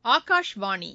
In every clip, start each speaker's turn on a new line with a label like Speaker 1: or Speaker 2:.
Speaker 1: ஆகாஷ்வாணி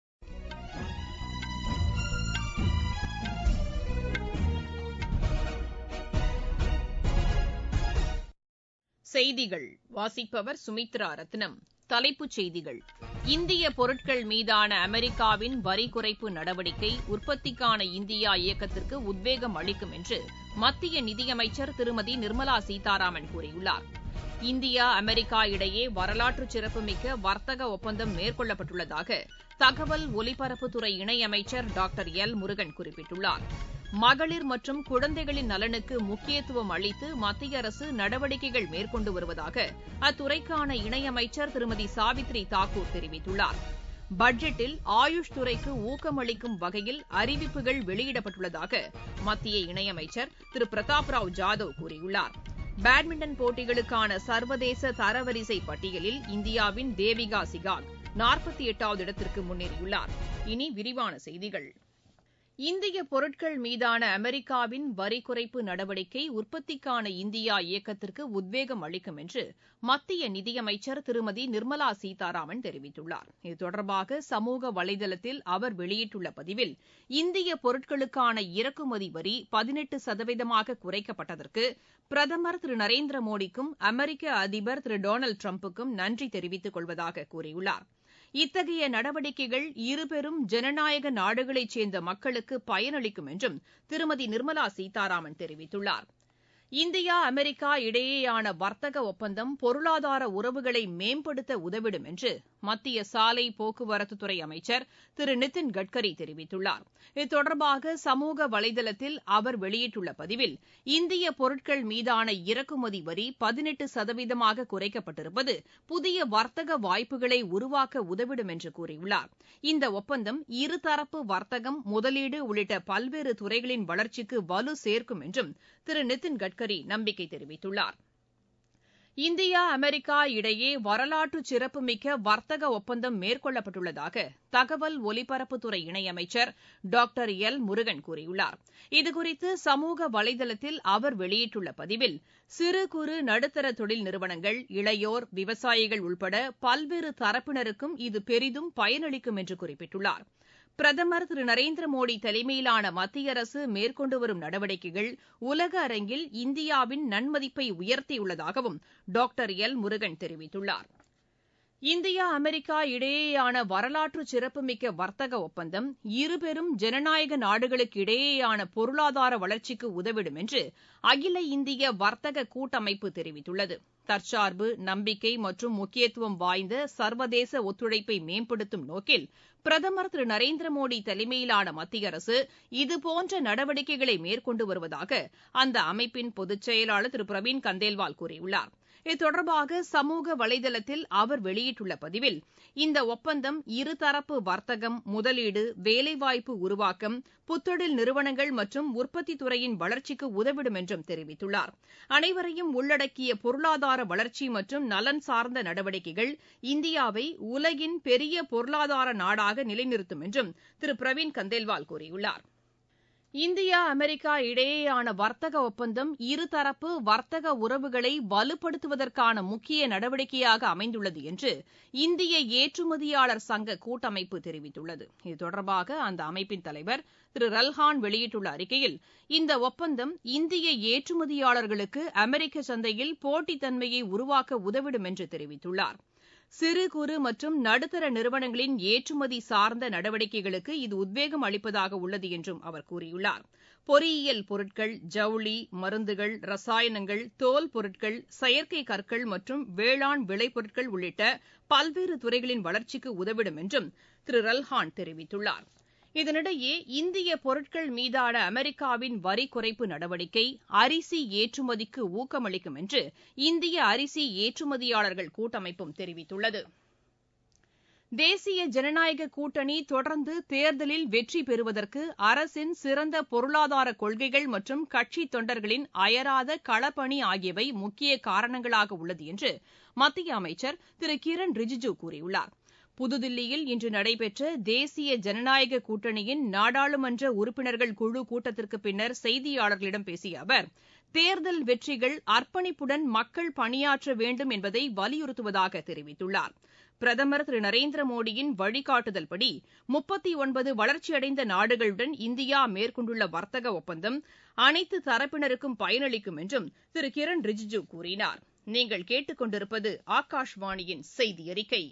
Speaker 1: செய்திகள் வாசிப்பவர் சுமித்ரா ரத்னம் தலைப்புச் செய்திகள் இந்திய பொருட்கள் மீதான அமெரிக்காவின் வரி குறைப்பு நடவடிக்கை உற்பத்திக்கான இந்தியா இயக்கத்திற்கு உத்வேகம் அளிக்கும் என்று மத்திய நிதியமைச்சர் திருமதி நிர்மலா சீதாராமன் கூறியுள்ளார் இந்தியா அமெரிக்கா இடையே வரலாற்று சிறப்புமிக்க வர்த்தக ஒப்பந்தம் மேற்கொள்ளப்பட்டுள்ளதாக தகவல் ஒலிபரப்புத்துறை இணையமைச்சர் டாக்டர் எல் முருகன் குறிப்பிட்டுள்ளார் மகளிர் மற்றும் குழந்தைகளின் நலனுக்கு முக்கியத்துவம் அளித்து மத்திய அரசு நடவடிக்கைகள் மேற்கொண்டு வருவதாக அத்துறைக்கான இணையமைச்சர் திருமதி சாவித்ரி தாக்கூர் தெரிவித்துள்ளார் பட்ஜெட்டில் ஆயுஷ் துறைக்கு ஊக்கமளிக்கும் வகையில் அறிவிப்புகள் வெளியிடப்பட்டுள்ளதாக மத்திய இணையமைச்சர் திரு பிரதாப் ராவ் ஜாதவ் கூறியுள்ளார் பேட்மிண்டன் போட்டிகளுக்கான சர்வதேச தரவரிசை பட்டியலில் இந்தியாவின் தேவிகா சிகாக் நாற்பத்தி எட்டாவது இடத்திற்கு முன்னேறியுள்ளார் இனி விரிவான செய்திகள் இந்திய பொருட்கள் மீதான அமெரிக்காவின் வரி குறைப்பு நடவடிக்கை உற்பத்திக்கான இந்தியா இயக்கத்திற்கு உத்வேகம் அளிக்கும் என்று மத்திய நிதியமைச்சர் திருமதி நிர்மலா சீதாராமன் தெரிவித்துள்ளார் இது தொடர்பாக சமூக வலைதளத்தில் அவர் வெளியிட்டுள்ள பதிவில் இந்திய பொருட்களுக்கான இறக்குமதி வரி பதினெட்டு சதவீதமாக குறைக்கப்பட்டதற்கு பிரதமர் திரு நரேந்திர மோடிக்கும் அமெரிக்க அதிபர் திரு டொனால்டு டிரம்புக்கும் நன்றி தெரிவித்துக் கொள்வதாக கூறியுள்ளார் இத்தகைய நடவடிக்கைகள் இருபெரும் ஜனநாயக நாடுகளைச் சேர்ந்த மக்களுக்கு பயனளிக்கும் என்றும் திருமதி நிர்மலா சீதாராமன் தெரிவித்துள்ளார் இந்தியா அமெரிக்கா இடையேயான வர்த்தக ஒப்பந்தம் பொருளாதார உறவுகளை மேம்படுத்த உதவிடும் என்று மத்திய சாலை போக்குவரத்துத்துறை அமைச்சர் திரு நிதின் கட்கரி தெரிவித்துள்ளார் இது தொடர்பாக சமூக வலைதளத்தில் அவர் வெளியிட்டுள்ள பதிவில் இந்திய பொருட்கள் மீதான இறக்குமதி வரி பதினெட்டு சதவீதமாக குறைக்கப்பட்டிருப்பது புதிய வர்த்தக வாய்ப்புகளை உருவாக்க உதவிடும் என்று கூறியுள்ளார் இந்த ஒப்பந்தம் இருதரப்பு வர்த்தகம் முதலீடு உள்ளிட்ட பல்வேறு துறைகளின் வளர்ச்சிக்கு வலு சேர்க்கும் என்றும் திரு நிதின் கட்கரி நம்பிக்கை தெரிவித்துள்ளார் இந்தியா அமெரிக்கா இடையே வரலாற்று சிறப்புமிக்க வர்த்தக ஒப்பந்தம் மேற்கொள்ளப்பட்டுள்ளதாக தகவல் ஒலிபரப்புத்துறை இணையமைச்சர் டாக்டர் எல் முருகன் கூறியுள்ளார் இதுகுறித்து சமூக வலைதளத்தில் அவர் வெளியிட்டுள்ள பதிவில் சிறு குறு நடுத்தர தொழில் நிறுவனங்கள் இளையோர் விவசாயிகள் உள்பட பல்வேறு தரப்பினருக்கும் இது பெரிதும் பயனளிக்கும் என்று குறிப்பிட்டுள்ளார் பிரதமர் திரு நரேந்திர மோடி தலைமையிலான மத்திய அரசு மேற்கொண்டு வரும் நடவடிக்கைகள் உலக அரங்கில் இந்தியாவின் நன்மதிப்பை உயர்த்தியுள்ளதாகவும் டாக்டர் எல் முருகன் தெரிவித்துள்ளார் இந்தியா அமெரிக்கா இடையேயான வரலாற்று சிறப்புமிக்க வர்த்தக ஒப்பந்தம் இருபெரும் ஜனநாயக நாடுகளுக்கு இடையேயான பொருளாதார வளர்ச்சிக்கு உதவிடும் என்று அகில இந்திய வர்த்தக கூட்டமைப்பு தெரிவித்துள்ளது தற்சார்பு நம்பிக்கை மற்றும் முக்கியத்துவம் வாய்ந்த சர்வதேச ஒத்துழைப்பை மேம்படுத்தும் நோக்கில் பிரதமர் திரு நரேந்திர மோடி தலைமையிலான மத்திய அரசு இதுபோன்ற நடவடிக்கைகளை மேற்கொண்டு வருவதாக அந்த அமைப்பின் பொதுச் செயலாளர் திரு பிரவீன் கந்தேல்வால் கூறியுள்ளார் இது தொடர்பாக சமூக வலைதளத்தில் அவர் வெளியிட்டுள்ள பதிவில் இந்த ஒப்பந்தம் இருதரப்பு வர்த்தகம் முதலீடு வேலைவாய்ப்பு உருவாக்கம் புத்தொழில் நிறுவனங்கள் மற்றும் உற்பத்தி துறையின் வளர்ச்சிக்கு உதவிடும் என்றும் தெரிவித்துள்ளார் அனைவரையும் உள்ளடக்கிய பொருளாதார வளர்ச்சி மற்றும் நலன் சார்ந்த நடவடிக்கைகள் இந்தியாவை உலகின் பெரிய பொருளாதார நாடாக நிலைநிறுத்தும் என்றும் திரு பிரவீன் கந்தேல்வால் கூறியுள்ளார் இந்தியா அமெரிக்கா இடையேயான வர்த்தக ஒப்பந்தம் இருதரப்பு வர்த்தக உறவுகளை வலுப்படுத்துவதற்கான முக்கிய நடவடிக்கையாக அமைந்துள்ளது என்று இந்திய ஏற்றுமதியாளர் சங்க கூட்டமைப்பு தெரிவித்துள்ளது இது தொடர்பாக அந்த அமைப்பின் தலைவர் திரு ரல்ஹான் வெளியிட்டுள்ள அறிக்கையில் இந்த ஒப்பந்தம் இந்திய ஏற்றுமதியாளர்களுக்கு அமெரிக்க சந்தையில் போட்டித்தன்மையை உருவாக்க உதவிடும் என்று தெரிவித்துள்ளார் சிறு குறு மற்றும் நடுத்தர நிறுவனங்களின் ஏற்றுமதி சார்ந்த நடவடிக்கைகளுக்கு இது உத்வேகம் அளிப்பதாக உள்ளது என்றும் அவர் கூறியுள்ளார் பொறியியல் பொருட்கள் ஜவுளி மருந்துகள் ரசாயனங்கள் தோல் பொருட்கள் செயற்கை கற்கள் மற்றும் வேளாண் விளைபொருட்கள் உள்ளிட்ட பல்வேறு துறைகளின் வளர்ச்சிக்கு உதவிடும் என்றும் திரு ரல்ஹான் தெரிவித்துள்ளார் இதனிடையே இந்திய பொருட்கள் மீதான அமெரிக்காவின் வரி குறைப்பு நடவடிக்கை அரிசி ஏற்றுமதிக்கு ஊக்கமளிக்கும் என்று இந்திய அரிசி ஏற்றுமதியாளர்கள் கூட்டமைப்பும் தெரிவித்துள்ளது தேசிய ஜனநாயக கூட்டணி தொடர்ந்து தேர்தலில் வெற்றி பெறுவதற்கு அரசின் சிறந்த பொருளாதார கொள்கைகள் மற்றும் கட்சி தொண்டர்களின் அயராத களப்பணி ஆகியவை முக்கிய காரணங்களாக உள்ளது என்று மத்திய அமைச்சர் திரு கிரண் ரிஜிஜூ கூறியுள்ளார் புதுதில்லியில் இன்று நடைபெற்ற தேசிய ஜனநாயக கூட்டணியின் நாடாளுமன்ற உறுப்பினர்கள் குழு கூட்டத்திற்கு பின்னர் செய்தியாளர்களிடம் பேசிய அவர் தேர்தல் வெற்றிகள் அர்ப்பணிப்புடன் மக்கள் பணியாற்ற வேண்டும் என்பதை வலியுறுத்துவதாக தெரிவித்துள்ளார் பிரதமர் திரு நரேந்திர மோடியின் வழிகாட்டுதல்படி முப்பத்தி ஒன்பது வளர்ச்சியடைந்த நாடுகளுடன் இந்தியா மேற்கொண்டுள்ள வர்த்தக ஒப்பந்தம் அனைத்து தரப்பினருக்கும் பயனளிக்கும் என்றும் திரு கிரண் ரிஜிஜூ கூறினார் நீங்கள் கேட்டுக்கொண்டிருப்பது ஆகாஷ்வாணியின் செய்தி அறிக்கை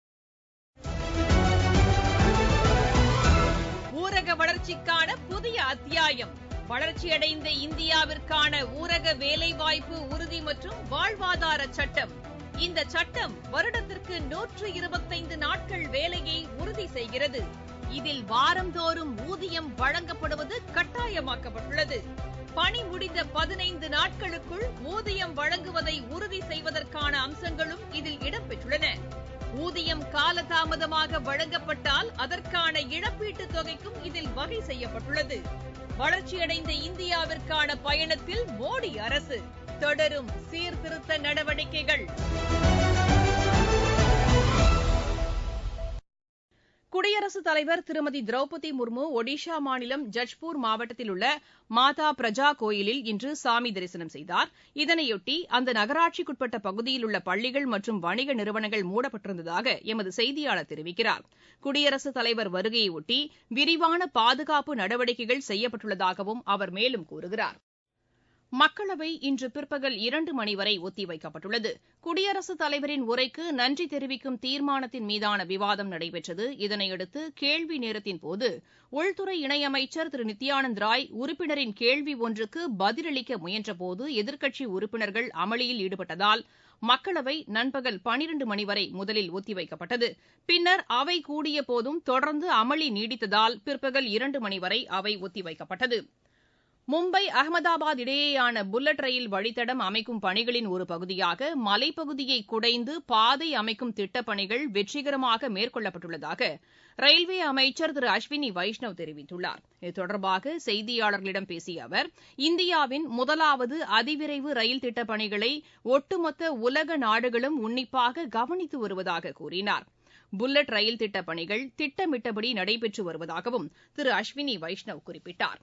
Speaker 1: ஊரக வளர்ச்சிக்கான புதிய அத்தியாயம் வளர்ச்சியடைந்த இந்தியாவிற்கான ஊரக வேலைவாய்ப்பு உறுதி மற்றும் வாழ்வாதார சட்டம் இந்த சட்டம் வருடத்திற்கு நூற்று இருபத்தைந்து நாட்கள் வேலையை உறுதி செய்கிறது இதில் வாரந்தோறும் ஊதியம் வழங்கப்படுவது கட்டாயமாக்கப்பட்டுள்ளது பணி முடிந்த பதினைந்து நாட்களுக்குள் ஊதியம் வழங்குவதை உறுதி செய்வதற்கான அம்சங்களும் இதில் இடம்பெற்றுள்ளன ஊதியம் காலதாமதமாக வழங்கப்பட்டால் அதற்கான இழப்பீட்டுத் தொகைக்கும் இதில் வகை செய்யப்பட்டுள்ளது வளர்ச்சியடைந்த இந்தியாவிற்கான பயணத்தில் மோடி அரசு தொடரும் சீர்திருத்த நடவடிக்கைகள் குடியரசுத் தலைவர் திருமதி திரௌபதி முர்மு ஒடிஷா மாநிலம் ஜஜ்பூர் மாவட்டத்தில் உள்ள மாதா பிரஜா கோயிலில் இன்று சாமி தரிசனம் செய்தார் இதனையொட்டி அந்த நகராட்சிக்குட்பட்ட பகுதியில் உள்ள பள்ளிகள் மற்றும் வணிக நிறுவனங்கள் மூடப்பட்டிருந்ததாக எமது செய்தியாளர் தெரிவிக்கிறார் குடியரசுத் தலைவர் வருகையொட்டி விரிவான பாதுகாப்பு நடவடிக்கைகள் செய்யப்பட்டுள்ளதாகவும் அவர் மேலும் கூறுகிறார் மக்களவை இன்று பிற்பகல் இரண்டு மணி வரை ஒத்திவைக்கப்பட்டுள்ளது குடியரசுத் தலைவரின் உரைக்கு நன்றி தெரிவிக்கும் தீர்மானத்தின் மீதான விவாதம் நடைபெற்றது இதனையடுத்து கேள்வி நேரத்தின்போது உள்துறை இணையமைச்சர் திரு நித்யானந்த் ராய் உறுப்பினரின் கேள்வி ஒன்றுக்கு பதிலளிக்க முயன்றபோது எதிர்க்கட்சி உறுப்பினர்கள் அமளியில் ஈடுபட்டதால் மக்களவை நண்பகல் பனிரண்டு மணி வரை முதலில் ஒத்திவைக்கப்பட்டது பின்னர் அவை கூடியபோதும் தொடர்ந்து அமளி நீடித்ததால் பிற்பகல் இரண்டு மணி வரை அவை ஒத்திவைக்கப்பட்டது மும்பை அகமதாபாத் இடையேயான புல்லட் ரயில் வழித்தடம் அமைக்கும் பணிகளின் ஒரு பகுதியாக மலைப்பகுதியை குடைந்து பாதை அமைக்கும் திட்டப்பணிகள் வெற்றிகரமாக மேற்கொள்ளப்பட்டுள்ளதாக ரயில்வே அமைச்சர் திரு அஸ்வினி வைஷ்ணவ் தெரிவித்துள்ளார் இது தொடர்பாக செய்தியாளர்களிடம் பேசிய அவர் இந்தியாவின் முதலாவது அதிவிரைவு ரயில் திட்டப் பணிகளை ஒட்டுமொத்த உலக நாடுகளும் உன்னிப்பாக கவனித்து வருவதாக கூறினார் புல்லட் ரயில் திட்டப் பணிகள் திட்டமிட்டபடி நடைபெற்று வருவதாகவும் திரு அஸ்வினி வைஷ்ணவ் குறிப்பிட்டார்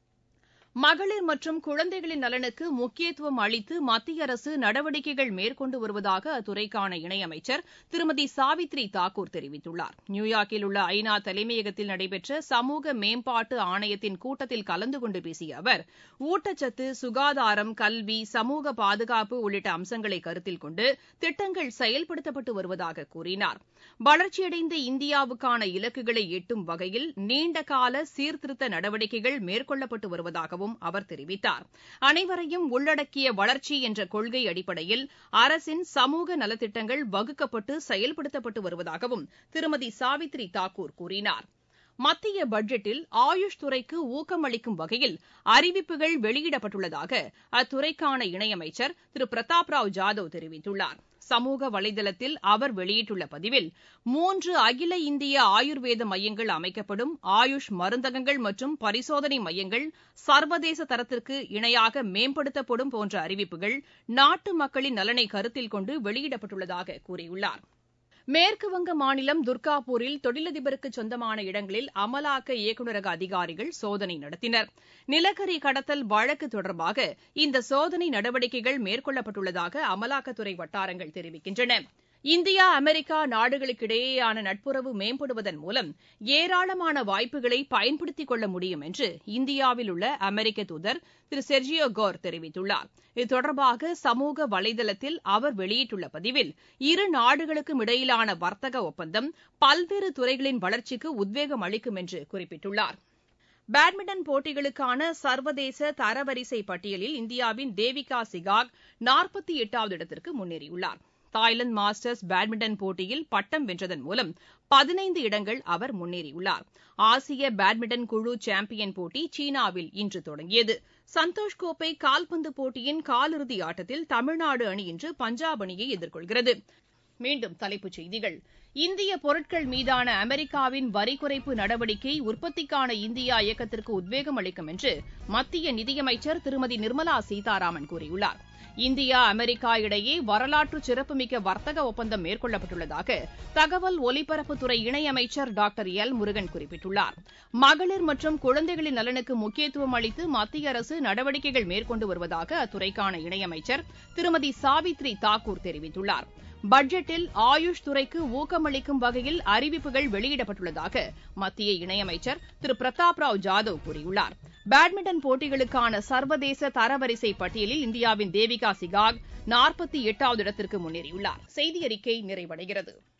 Speaker 1: மகளிர் மற்றும் குழந்தைகளின் நலனுக்கு முக்கியத்துவம் அளித்து மத்திய அரசு நடவடிக்கைகள் மேற்கொண்டு வருவதாக அத்துறைக்கான இணையமைச்சர் திருமதி சாவித்ரி தாக்கூர் தெரிவித்துள்ளார் நியூயார்க்கில் உள்ள ஐநா தலைமையகத்தில் நடைபெற்ற சமூக மேம்பாட்டு ஆணையத்தின் கூட்டத்தில் கலந்து கொண்டு பேசிய அவர் ஊட்டச்சத்து சுகாதாரம் கல்வி சமூக பாதுகாப்பு உள்ளிட்ட அம்சங்களை கருத்தில் கொண்டு திட்டங்கள் செயல்படுத்தப்பட்டு வருவதாக கூறினார் வளர்ச்சியடைந்த இந்தியாவுக்கான இலக்குகளை எட்டும் வகையில் நீண்டகால சீர்திருத்த நடவடிக்கைகள் மேற்கொள்ளப்பட்டு வருவதாகவும் அவர் தெரிவித்தார் அனைவரையும் உள்ளடக்கிய வளர்ச்சி என்ற கொள்கை அடிப்படையில் அரசின் சமூக நலத்திட்டங்கள் வகுக்கப்பட்டு செயல்படுத்தப்பட்டு வருவதாகவும் திருமதி சாவித்ரி தாக்கூர் கூறினார் மத்திய பட்ஜெட்டில் ஆயுஷ் துறைக்கு ஊக்கமளிக்கும் வகையில் அறிவிப்புகள் வெளியிடப்பட்டுள்ளதாக அத்துறைக்கான இணையமைச்சர் திரு பிரதாப் ராவ் ஜாதவ் தெரிவித்துள்ளார் சமூக வலைதளத்தில் அவர் வெளியிட்டுள்ள பதிவில் மூன்று அகில இந்திய ஆயுர்வேத மையங்கள் அமைக்கப்படும் ஆயுஷ் மருந்தகங்கள் மற்றும் பரிசோதனை மையங்கள் சர்வதேச தரத்திற்கு இணையாக மேம்படுத்தப்படும் போன்ற அறிவிப்புகள் நாட்டு மக்களின் நலனை கருத்தில் கொண்டு வெளியிடப்பட்டுள்ளதாக கூறியுள்ளார் மேற்குவங்க மாநிலம் துர்காபூரில் தொழிலதிபருக்கு சொந்தமான இடங்களில் அமலாக்க இயக்குநரக அதிகாரிகள் சோதனை நடத்தினர் நிலக்கரி கடத்தல் வழக்கு தொடர்பாக இந்த சோதனை நடவடிக்கைகள் மேற்கொள்ளப்பட்டுள்ளதாக அமலாக்கத்துறை வட்டாரங்கள் தெரிவிக்கின்றன இந்தியா அமெரிக்கா நாடுகளுக்கிடையேயான நட்புறவு மேம்படுவதன் மூலம் ஏராளமான வாய்ப்புகளை பயன்படுத்திக் கொள்ள முடியும் என்று இந்தியாவில் உள்ள அமெரிக்க தூதர் திரு செர்ஜியோ கோர் தெரிவித்துள்ளார் இது தொடர்பாக சமூக வலைதளத்தில் அவர் வெளியிட்டுள்ள பதிவில் இரு நாடுகளுக்கும் இடையிலான வர்த்தக ஒப்பந்தம் பல்வேறு துறைகளின் வளர்ச்சிக்கு உத்வேகம் அளிக்கும் என்று குறிப்பிட்டுள்ளார் பேட்மிண்டன் போட்டிகளுக்கான சர்வதேச தரவரிசை பட்டியலில் இந்தியாவின் தேவிகா சிகாக் நாற்பத்தி எட்டாவது இடத்திற்கு முன்னேறியுள்ளார் தாய்லாந்து மாஸ்டர்ஸ் பேட்மிண்டன் போட்டியில் பட்டம் வென்றதன் மூலம் பதினைந்து இடங்கள் அவர் முன்னேறியுள்ளார் ஆசிய பேட்மிண்டன் குழு சாம்பியன் போட்டி சீனாவில் இன்று தொடங்கியது சந்தோஷ் கோப்பை கால்பந்து போட்டியின் காலிறுதி ஆட்டத்தில் தமிழ்நாடு அணி இன்று பஞ்சாப் அணியை எதிர்கொள்கிறது மீண்டும் தலைப்புச் செய்திகள் இந்திய பொருட்கள் மீதான அமெரிக்காவின் வரி குறைப்பு நடவடிக்கை உற்பத்திக்கான இந்தியா இயக்கத்திற்கு உத்வேகம் அளிக்கும் என்று மத்திய நிதியமைச்சர் திருமதி நிர்மலா சீதாராமன் கூறியுள்ளார் இந்தியா அமெரிக்கா இடையே வரலாற்று சிறப்புமிக்க வர்த்தக ஒப்பந்தம் மேற்கொள்ளப்பட்டுள்ளதாக தகவல் ஒலிபரப்புத்துறை இணையமைச்சர் டாக்டர் எல் முருகன் குறிப்பிட்டுள்ளார் மகளிர் மற்றும் குழந்தைகளின் நலனுக்கு முக்கியத்துவம் அளித்து மத்திய அரசு நடவடிக்கைகள் மேற்கொண்டு வருவதாக அத்துறைக்கான இணையமைச்சர் திருமதி சாவித்ரி தாக்கூர் தெரிவித்துள்ளார் பட்ஜெட்டில் ஆயுஷ் துறைக்கு ஊக்கமளிக்கும் வகையில் அறிவிப்புகள் வெளியிடப்பட்டுள்ளதாக மத்திய இணையமைச்சர் திரு பிரதாப் ராவ் ஜாதவ் கூறியுள்ளார் பேட்மிண்டன் போட்டிகளுக்கான சர்வதேச தரவரிசை பட்டியலில் இந்தியாவின் தேவிகா சிகாக் நாற்பத்தி எட்டாவது இடத்திற்கு முன்னேறியுள்ளார் செய்தி அறிக்கை நிறைவடைகிறது